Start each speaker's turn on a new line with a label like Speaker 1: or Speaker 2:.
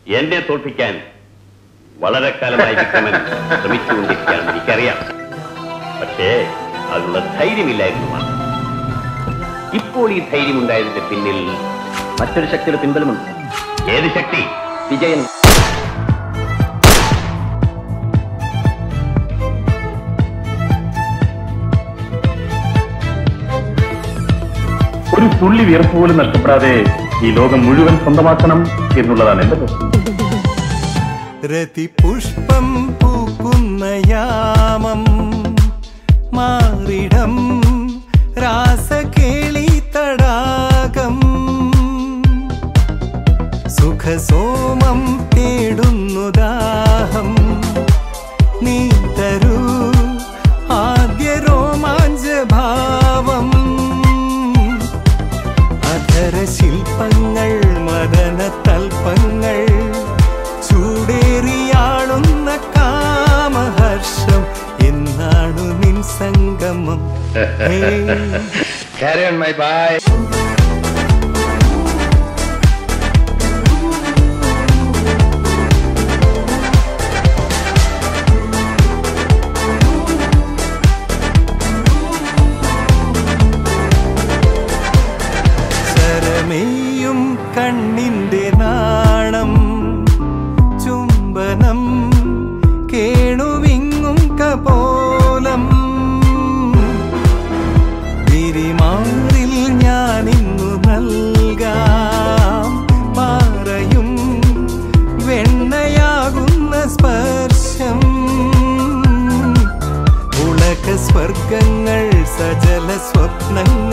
Speaker 1: എന്നെ തോൽപ്പിക്കാൻ വളരെ കാലമായി വിക്രമൻ ശ്രമിച്ചുകൊണ്ടിരിക്കുകയാണെന്ന് എനിക്കറിയാം പക്ഷേ അതിനുള്ള ധൈര്യമില്ലായിരുന്നു മാത്രം. ഇപ്പോൾ ഈ ധൈര്യം ഉണ്ടായതിന്റെ പിന്നിൽ
Speaker 2: മറ്റൊരു ശക്തിയുടെ പിൻബലമുണ്ട്
Speaker 1: ഏത് ശക്തി
Speaker 2: വിജയൻ
Speaker 3: ഒരു തുള്ളി വിയർപ്പ് പോലും നഷ്ടപ്പെടാതെ ഈ ലോകം മുഴുവൻ സ്വന്തമാക്കണം എന്നുള്ളതാണ് എന്റെ പ്രശ്നം
Speaker 4: രതിപുഷ്പം പൂക്കുന്ന യാമം മാറിടം രാസകേളി തടാകം സുഖസോമം തേടുന്നു ദാഹം നീ തരൂ ആദ്യ രോമാഞ്ചഭാവം അധര ശില്പങ്ങൾ മദന തൽപ്പങ്ങൾ ചൂടേറിയാളുന്ന കാമഹർഷം എന്നാണു നിൻ സംഗമം ഹേ
Speaker 2: Carry on, my boy.
Speaker 4: ശരമേയും കണ്ണിന്റെ നാണം ചുംബനം കേണുവിങ്ങും കപോലം വിരിമാറിൽ ഞാനിന്നു നൽകാം പാറയും വെണ്ണയാകുന്ന സ്പർശം ഉലക സ്വർഗങ്ങൾ സജല സ്വപ്നങ്ങൾ